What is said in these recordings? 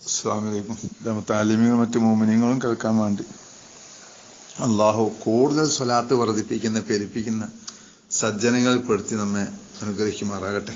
അസ്സാമലൈക്കും താലിമികളും മറ്റു മോമിനിയങ്ങളും കേൾക്കാൻ വേണ്ടി അള്ളാഹു കൂടുതൽ സ്വലാത്ത് വർദ്ധിപ്പിക്കുന്ന പെരുപ്പിക്കുന്ന സജ്ജനങ്ങളിൽ പെടുത്തി നമ്മെ അനുഗ്രഹിക്കുമാറാകട്ടെ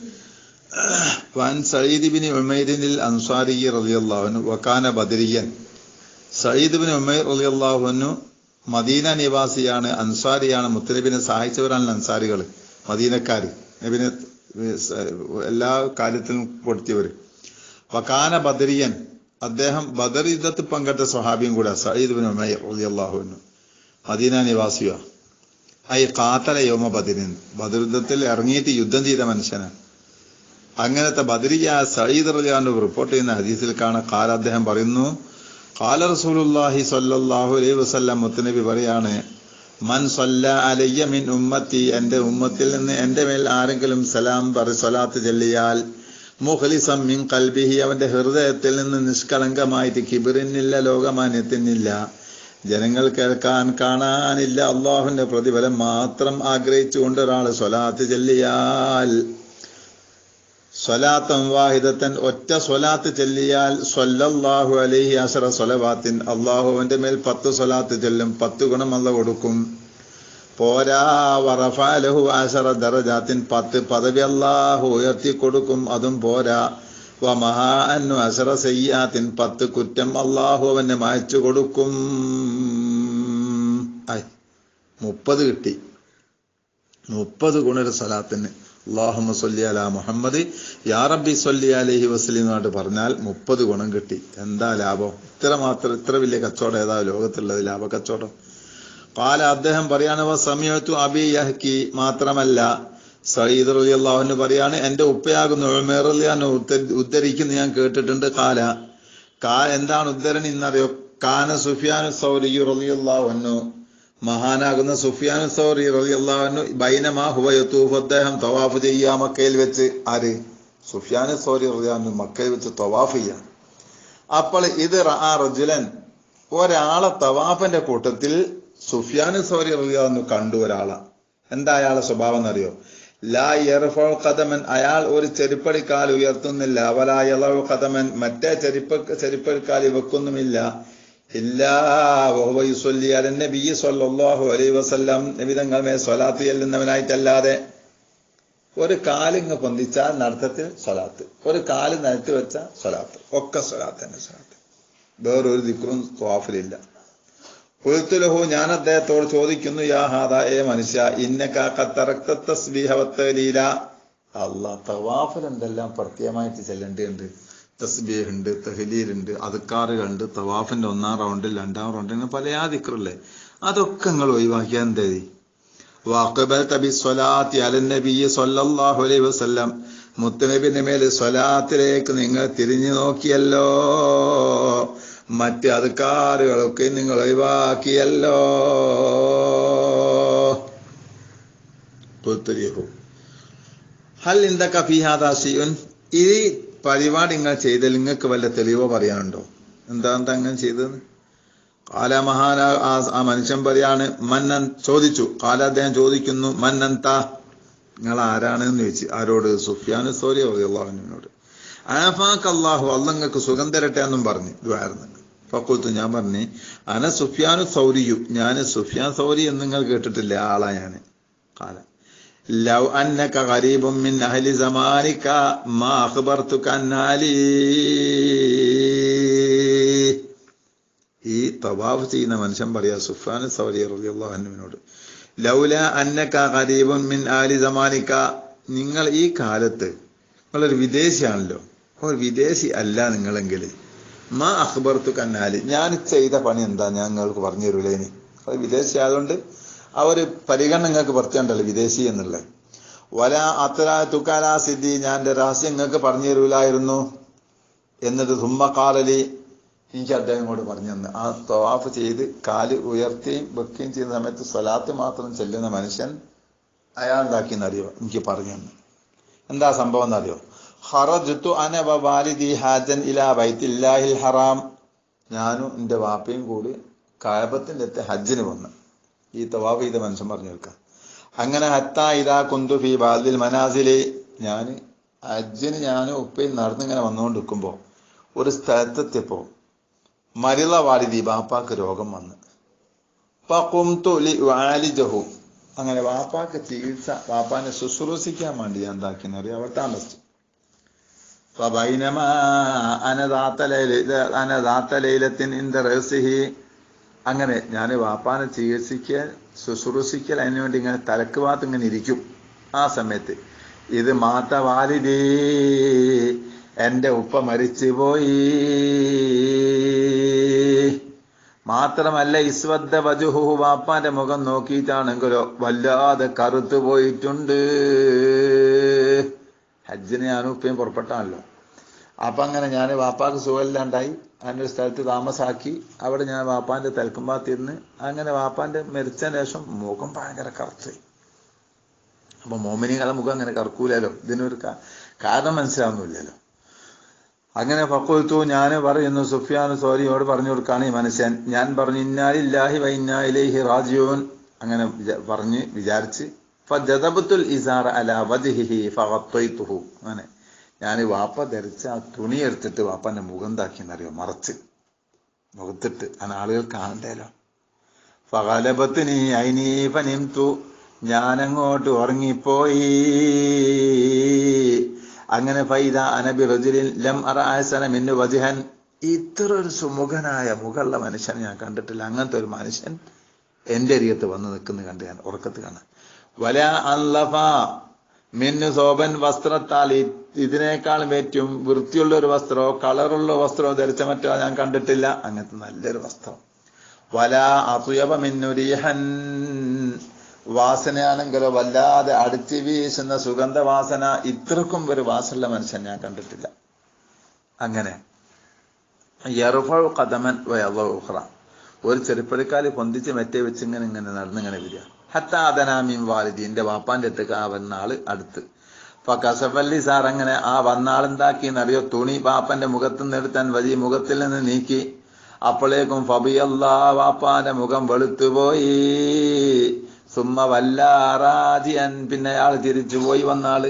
വൻ സയ്യിദ് ബിൻ ഉമൈദിനിൽ അൻസാരി റളിയല്ലാഹുനു വക്കാന ബദരിയൻ സയ്യിദ് ബിൻ ഉമൈർ റളിയല്ലാഹുനു മദീന നിവാസിയാണ് അൻസാരിയാണ് മുത്തനബിനെ സഹായിച്ചവരാണ് അൻസാരികൾ മദീനക്കാര് നബിനെ എല്ലാ കാര്യത്തിലും പെടുത്തിയവർ വക്കാന ബദരിയൻ അദ്ദേഹം ബദർ യുദ്ധത്തിൽ പങ്കെടുത്ത സ്വഹാബിയും കൂടെ സയ്യിദ് ബിൻ ഉമൈർ റളിയല്ലാഹുനു മദീന നിവാസിയ ഐ കാത്തല യോമ ബദരിൻ ബദർ യുദ്ധത്തിൽ ഇറങ്ങിയിട്ട് യുദ്ധം ചെയ്ത മനുഷ്യനാണ് അങ്ങനത്തെ ബദരിയ സയ്യിദ് റളിയാന്റെ റിപ്പോർട്ട് ചെയ്യുന്ന ഹദീസിൽ കാണാൻ കാല അദ്ദേഹം പറയുന്നു കാല റസൂലുല്ലാഹി സ്വല്ലല്ലാഹു അലൈഹി വസല്ലം മുത്തനബി പറയാണ് മൻ സല്ല അലയ്യ മിൻ ഉമ്മത്തി എന്റെ ഉമ്മത്തിൽ നിന്ന് എന്റെ മേൽ ആരെങ്കിലും സലാം പറ സ്വലാത്ത് ചെല്ലിയാൽ മുഖലിസം മിൻ കൽബിഹി അവന്റെ ഹൃദയത്തിൽ നിന്ന് നിഷ്കളങ്കമായിട്ട് കിബിറിനില്ല ലോകമാന്യത്തിനില്ല ജനങ്ങൾ കേൾക്കാൻ കാണാനില്ല അള്ളാഹുവിന്റെ പ്രതിഫലം മാത്രം ആഗ്രഹിച്ചുകൊണ്ട് ഒരാൾ സ്വലാത്ത് ചെല്ലിയാൽ സ്വലാത്തം വാഹിദത്തൻ ഒറ്റ സ്വലാത്ത് ചെല്ലിയാൽ സ്വല്ലല്ലാഹു അലൈഹി അഷറ സ്വലവാത്തിൻ അള്ളാഹുവിന്റെ മേൽ പത്ത് സ്വലാത്ത് ചെല്ലും പത്ത് ഗുണം അല്ല കൊടുക്കും പോരാ വറഫാലഹു ആശറ ദറജാത്തിൻ പത്ത് പദവി അള്ളാഹു ഉയർത്തി കൊടുക്കും അതും പോരാ വ മഹാന്നു അഷറ സയ്യാത്തിൻ പത്ത് കുറ്റം അള്ളാഹു അവന് മായച്ചു കൊടുക്കും മുപ്പത് കിട്ടി മുപ്പത് ഗുണര സലാത്തിന് അള്ളാഹുമ സൊല്ലി അല മുഹമ്മദ് യാ റബ്ബി സൊല്ലി അലഹി വസ്ലിമായിട്ട് പറഞ്ഞാൽ മുപ്പത് ഗുണം കിട്ടി എന്താ ലാഭം ഇത്ര മാത്രം ഇത്ര വലിയ കച്ചവടം ഏതാ ലോകത്തുള്ളത് ലാഭ കച്ചവടം കാല അദ്ദേഹം പറയാണ് സമയത്തു അബി യഹ്കി മാത്രമല്ല സയ്യിദ് റലി അള്ളാഹുന് പറയാണ് എന്റെ ഉപ്പയാകുന്ന ഉമേറിയാൻ ഉദ്ധരിക്കുന്ന ഞാൻ കേട്ടിട്ടുണ്ട് കാല കാ എന്താണ് ഉദ്ധരണി എന്നറിയോ കാന സുഫിയാനു സൗരി റലിയുള്ളാഹുന്നു മഹാനാകുന്ന സുഫിയാൻ സൗറി റളിയല്ലാഹു ബൈനമാ ഹുവ യതൂഫ് അദ്ദേഹം തവാഫ് ചെയ്യാ മക്കയിൽ വെച്ച് ആര് സുഫിയാൻ സൗരി റളിയല്ലാഹു മക്കയിൽ വെച്ച് തവാഫ് ചെയ്യാം അപ്പോൾ ഇത് ആ റജുലൻ ഒരാളെ തവാഫിന്റെ കൂട്ടത്തിൽ സുഫിയാൻ സൗരി റളിയല്ലാഹു കണ്ടു ഒരാളെ എന്താ അയാളെ സ്വഭാവം എന്നറിയോ ലാ യർഫോ കഥമൻ അയാൾ ഒരു ചെരുപ്പടിക്കാൽ ഉയർത്തുന്നില്ല അവലാ യളവ് കഥമൻ മറ്റേ ചെരുപ്പ ചെരുപ്പടിക്കാൽ വെക്കുന്നുമില്ല നബിതങ്ങൾ മേ സ്വലാത്ത് ചെല്ലുന്നവനായിട്ടല്ലാതെ ഒരു കാലിങ് പൊന്തിച്ചാൽ നടത്തത്തിൽ സ്വലാത്ത് ഒരു കാല് നിലത്ത് വെച്ച സ്വലാത്ത് ഒക്കെ സ്വലാത്ത് തന്നെ സ്വലാത്ത് വേറൊരു ദിക്കറും ത്വാഫിലില്ല പുഴുത്തുലഹു ഞാൻ അദ്ദേഹത്തോട് ചോദിക്കുന്നു യാ ഹാദ ഏ മനുഷ്യ ഇന്നക്കാത്തറക്തസ്ബീഹവത്തലീല അല്ല തവാഫിൽ എന്തെല്ലാം പ്രത്യേകമായിട്ട് ചെല്ലേണ്ടതുണ്ട് തസ്ബീഹ് ഉണ്ട് തഹലീലുണ്ട് അതുക്കാറുകളുണ്ട് തവാഫിന്റെ ഒന്നാം റൗണ്ടിൽ രണ്ടാം റൗണ്ടിൽ ഇങ്ങനെ പല ദിക്കറല്ലേ അതൊക്കെ നിങ്ങൾ ഒഴിവാക്കിയാൽ എന്തേതി വാക്കബൽ തബി സ്വലാത്തി അലനബി സല്ലല്ലാഹു അലൈഹി വസല്ലം മുത്തനബിന്റെ മേൽ സ്വലാത്തിലേക്ക് നിങ്ങൾ തിരിഞ്ഞു നോക്കിയല്ലോ മറ്റ് അതുക്കാറുകളൊക്കെ നിങ്ങൾ ഒഴിവാക്കിയല്ലോ ഹൽ ഇന്ദക ഫിഹാദാ ഷിയുൻ ഈ പരിപാടി നിങ്ങൾ ചെയ്തതിൽ നിങ്ങൾക്ക് വല്ല തെളിവോ പറയാനുണ്ടോ എന്താ എന്താ അങ്ങനെ ചെയ്തത് കാല മഹാന ആ മനുഷ്യൻ പറയാണ് മന്നൻ ചോദിച്ചു കാല അദ്ദേഹം ചോദിക്കുന്നു മന്നന്ത നിങ്ങൾ ആരാണ് എന്ന് ചോദിച്ചു ആരോട് സുഫിയാനു സോരി അള്ളാഹുവിനോട് ആഫാക്ക് അള്ളാഹു അള്ളങ്ങൾക്ക് സുഖം തരട്ടെ എന്നും പറഞ്ഞു ഇതായിരുന്നു ഫക്കുത്ത് ഞാൻ പറഞ്ഞു അന സുഫിയാനു സൗരിയു ഞാൻ സുഫിയാൻ സൗരി എന്ന് നിങ്ങൾ കേട്ടിട്ടില്ല ആളാ ഞാൻ കാല ലൗ അന്നക ഖരീബും മിൻ അഹ്ലി സമാനിക മാ അഖ്ബർതുക അന്നാലി ഈ തവാഫ് ചെയ്യുന്ന മനുഷ്യൻ പറയാ സുഫാൻ സൗരി റളിയല്ലാഹു അൻഹുവിനോട് ലൗല അന്നക ഖരീബുൻ മിൻ അഹ്ലി സമാനിക നിങ്ങൾ ഈ കാലത്ത് നിങ്ങളൊരു വിദേശിയാണല്ലോ ഒരു വിദേശി അല്ല നിങ്ങളെങ്കിൽ മാ അഖ്ബർതുക അന്നാലി ഞാൻ ചെയ്ത പണി എന്താ ഞങ്ങൾക്ക് പറഞ്ഞു തരൂലേ ഇനി അത് വിദേശി ആയതുകൊണ്ട് ആ ഒരു പരിഗണന നിങ്ങൾക്ക് പുറത്തുണ്ടല്ലോ വിദേശി എന്നുള്ളത് വല അത്ര തുക്കാലാ സിദ്ധി ഞാൻ എൻ്റെ രഹസ്യം നിങ്ങൾക്ക് പറഞ്ഞു തരൂലായിരുന്നു എന്നിട്ട് തുമ്മക്കാലലി എനിക്ക് അദ്ദേഹം കൂടെ പറഞ്ഞു തന്നു ആ തവാഫ് ചെയ്ത് കാല് ഉയർത്തുകയും വെക്കുകയും ചെയ്യുന്ന സമയത്ത് സ്വലാത്ത് മാത്രം ചെല്ലുന്ന മനുഷ്യൻ അയാൾ ഉണ്ടാക്കിയെന്നറിയോ എനിക്ക് പറഞ്ഞു തന്നു എന്താ സംഭവം എന്നറിയോ ഹറജുത്തു അന വാലിദി ഹാജൻ ഇലാ ബൈത്തില്ലാഹിൽ ഹറാം ഞാനും എൻ്റെ വാപ്പയും കൂടി കായബത്തിൻ്റെ അടുത്ത് ഹജ്ജിന് വന്നു ഈ തവാഫ് ചെയ്ത മനുഷ്യൻ പറഞ്ഞു കേൾക്കാം അങ്ങനെ ഹത്ത ഇതാ കുന്തു ഫി ബാദിൽ മനാസിലെ ഞാൻ ഹജ്ജിന് ഞാൻ ഉപ്പയും നടന്നിങ്ങനെ വന്നുകൊണ്ടിരിക്കുമ്പോൾ ഒരു സ്ഥലത്തെത്തിയപ്പോ മരിള വാലിദി ബാപ്പാക്ക് രോഗം വന്ന് ഫഖുംതു ലിഉആലിജഹു അങ്ങനെ വാപ്പാക്ക് ചികിത്സ വാപ്പാനെ ശുശ്രൂഷിക്കാൻ വേണ്ടി ഞാൻ എന്താക്കിയെന്ന് അറിയാം അവിടെ താമസിച്ചു فبينما أنا ذات ليلة أنا ذات ليلة عند رأسه അങ്ങനെ ഞാൻ വാപ്പാനെ ചികിത്സിക്കൽ ശുശ്രൂഷിക്കൽ അതിനു വേണ്ടി ഇങ്ങനെ തലക്ക് ഭാഗത്ത് ഇങ്ങനെ ഇരിക്കും ആ സമയത്ത് ഇത് മാത്ത വാലിദേ എന്റെ ഉപ്പ മരിച്ചുപോയി മാത്രമല്ല ഇസ്വദ്ദ വജുഹു വാപ്പാന്റെ മുഖം നോക്കിയിട്ടാണെങ്കിലോ വല്ലാതെ കറുത്തു പോയിട്ടുണ്ട് ഹജ്ജിന് ഞാനും ഉപ്പയും പുറപ്പെട്ടാണല്ലോ അപ്പൊ അങ്ങനെ ഞാൻ വാപ്പാക്ക് സുഖമില്ലാണ്ടായി അതിൻ്റെ ഒരു സ്ഥലത്ത് താമസാക്കി അവിടെ ഞാൻ വാപ്പാന്റെ തൽക്കുമ്പാത്തിരുന്ന് അങ്ങനെ വാപ്പാന്റെ മരിച്ചതിന് ശേഷം മുഖം ഭയങ്കര കറുത്ത് അപ്പൊ മോമിനികളെ മുഖം അങ്ങനെ കറക്കൂലല്ലോ ഇതിനൊരു കാരണം മനസ്സിലാവുന്നില്ലല്ലോ അങ്ങനെ ഫക്കുത്തു ഞാൻ പറയുന്നു സുഫിയാൻ സോരിയോട് പറഞ്ഞു കൊടുക്കാണ് ഈ മനുഷ്യൻ ഞാൻ പറഞ്ഞു ഇന്നാലില്ലാഹി വൈന്നായിലേഹി റാജിയോൻ അങ്ങനെ പറഞ്ഞ് വിചാരിച്ച് ഫജതബത്തുൽ ഇസാർ അല വജ്ഹിഹി ഫഗത്തൈതുഹു അങ്ങനെ ഞാൻ വാപ്പ ധരിച്ച ആ തുണി എടുത്തിട്ട് വാപ്പന്റെ മുഖം താക്കിയെന്നറിയോ മറച്ച് മുഖത്തിട്ട് അങ്ങനെ ആളുകൾ കാണണ്ടല്ലോ ഫകലബത്തിനി ഐനീ ഫനിംതു ഞാനങ്ങോട്ട് ഉറങ്ങിപ്പോയി അങ്ങനെ ഫൈദ അനബി റജുലിൻ ലം അറാസന മിന്നു വജഹൻ ഇത്ര ഒരു സുമുഖനായ മുഖമുള്ള മനുഷ്യൻ ഞാൻ കണ്ടിട്ടില്ല അങ്ങനത്തെ ഒരു മനുഷ്യൻ എന്റെ അരികത്ത് വന്ന് നിൽക്കുന്ന കണ്ട് ഞാൻ ഉറക്കത്ത് കാണാൻ വല അല്ലഫ മിന്നു സോബൻ വസ്ത്രത്താൽ ഇതിനേക്കാളും ഏറ്റവും വൃത്തിയുള്ള ഒരു വസ്ത്രമോ കളറുള്ള വസ്ത്രമോ ധരിച്ച മറ്റോ ഞാൻ കണ്ടിട്ടില്ല അങ്ങനത്തെ നല്ലൊരു വസ്ത്രം വല അസുയബ മിന്നുരീഹൻ വാസനയാണെങ്കിലോ വല്ലാതെ അടിച്ചു വീശുന്ന സുഗന്ധവാസന ഇത്രക്കും ഒരു വാസമുള്ള മനുഷ്യൻ ഞാൻ കണ്ടിട്ടില്ല അങ്ങനെ യറുഫു കഥമൻ വയറുഹ്റ ഒരു ചെറുപ്പടിക്കാല് പൊന്തിച്ച് മെറ്റേ വെച്ച് ഇങ്ങനെ ഇങ്ങനെ നടന്നിങ്ങനെ വരിക ഹത്താദനാമീം വാലിദി എന്റെ വാപ്പാന്റെ അടുത്തേക്ക് ആ വന്നാള് അടുത്ത് അപ്പൊ കസഫല്ലി സാർ അങ്ങനെ ആ വന്നാളെന്താക്കിയെന്നറിയോ തുണി പാപ്പന്റെ മുഖത്ത് നിന്ന് എടുത്താൻ വലിയ മുഖത്തിൽ നിന്ന് നീക്കി അപ്പോഴേക്കും ഫബിയല്ലാ വാപ്പാന്റെ മുഖം വെളുത്തുപോയി സുമ്മ വല്ലാറാജിയൻ പിന്നെ അയാൾ തിരിച്ചുപോയി വന്നാള്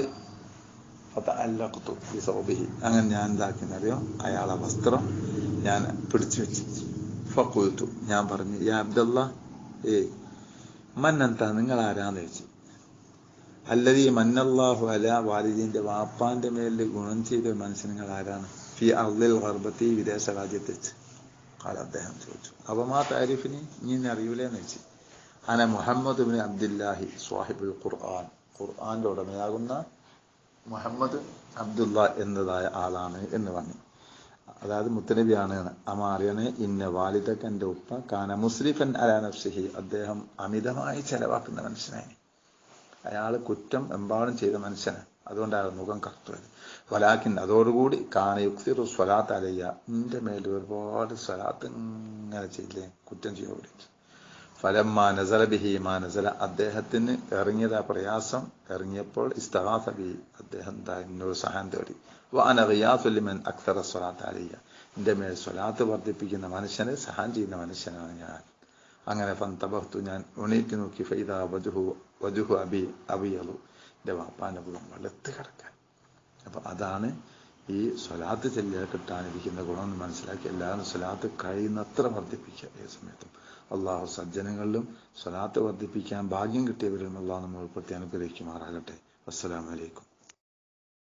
അങ്ങനെ ഞാൻ എന്താക്കിയെന്നറിയോ അയാളെ വസ്ത്രം ഞാൻ പിടിച്ചു വെച്ചു ഫക്കുത്തു ഞാൻ പറഞ്ഞു യാ അബ്ദല്ല ഏ മന്നെന്താ നിങ്ങൾ ആരാന്ന് ചോദിച്ചു അല്ലത് ഈ മന്നല്ലാഹു അല വാലിദിന്റെ വാപ്പാന്റെ മേലിൽ ഗുണം ചെയ്ത ഒരു മനുഷ്യൻ നിങ്ങൾ ആരാണ് ഫി അർദിൽ ഗർബത്തി വിദേശ രാജ്യത്ത് വെച്ച് കാല അദ്ദേഹം ചോദിച്ചു അപ്പൊ മാ താരിഫിനി നീ അറിയൂലേന്ന് വെച്ച് അന മുഹമ്മദ് ബിൻ അബ്ദുല്ലാഹി സ്വാഹിബുൽ ഖുർആൻ ഖുർആന്റെ ഉടമയാകുന്ന മുഹമ്മദ് അബ്ദുല്ല എന്നതായ ആളാണ് എന്ന് പറഞ്ഞു അതായത് മുത്തനബിയാണ് അമാറിയാണ് ഇന്ന വാലിദക്ക് എൻ്റെ ഉപ്പ കാന മുസ്ലിഫൻ അലാ നഫ്സിഹി അദ്ദേഹം അമിതമായി ചെലവാക്കുന്ന മനുഷ്യനായി അയാൾ കുറ്റം എമ്പാടും ചെയ്ത മനുഷ്യന് അതുകൊണ്ടാണ് മുഖം കറുത്തത് വലാക്കിൻ അതോടുകൂടി കാന യുക്തിറു സ്വലാത്ത് അലയ്യ നിന്റെ മേൽ ഒരുപാട് സ്വലാത്ത് ഇങ്ങനെ ചെയ്യില്ലേ കുറ്റം ചെയ്യാൻ ഫലമ്മ നസല ബിഹി മാ നസല അദ്ദേഹത്തിന് ഇറങ്ങിയതാ പ്രയാസം ഇറങ്ങിയപ്പോൾ ഇസ്തഹാസ ബി അദ്ദേഹം എന്നോട് സഹായം തേടി വാന റിയാസുലിമൻ അക്തറ സ്വലാത്ത് അലിയ എൻ്റെ മേൽ സ്വലാത്ത് വർദ്ധിപ്പിക്കുന്ന മനുഷ്യന് സഹായം ചെയ്യുന്ന മനുഷ്യനാണ് ഞാൻ അങ്ങനെ ഫന്തബഹത്തു ഞാൻ ഉണീറ്റ് നോക്കി ഫൈദ വജുഹു വജുഹു അബി അബിയലു എൻ്റെ വാപ്പാൻ്റെ മുഖം വെളുത്ത് കിടക്കാൻ അപ്പൊ അതാണ് ഈ സ്വലാത്ത് ചെല്ലുക കിട്ടാനിരിക്കുന്ന ഗുണമെന്ന് മനസ്സിലാക്കി എല്ലാവരും സ്വലാത്ത് കഴിയുന്നത്ര വർദ്ധിപ്പിക്കുക ഏത് സമയത്തും അള്ളാഹു സജ്ജനങ്ങളിലും സ്വലാത്ത് വർദ്ധിപ്പിക്കാൻ ഭാഗ്യം കിട്ടിയവരും അള്ളാഹ് നമ്മൾ ഉൾപ്പെടുത്തി അനുഗ്രഹിക്കുമാറാകട്ടെ അസ്സലാമലൈക്കും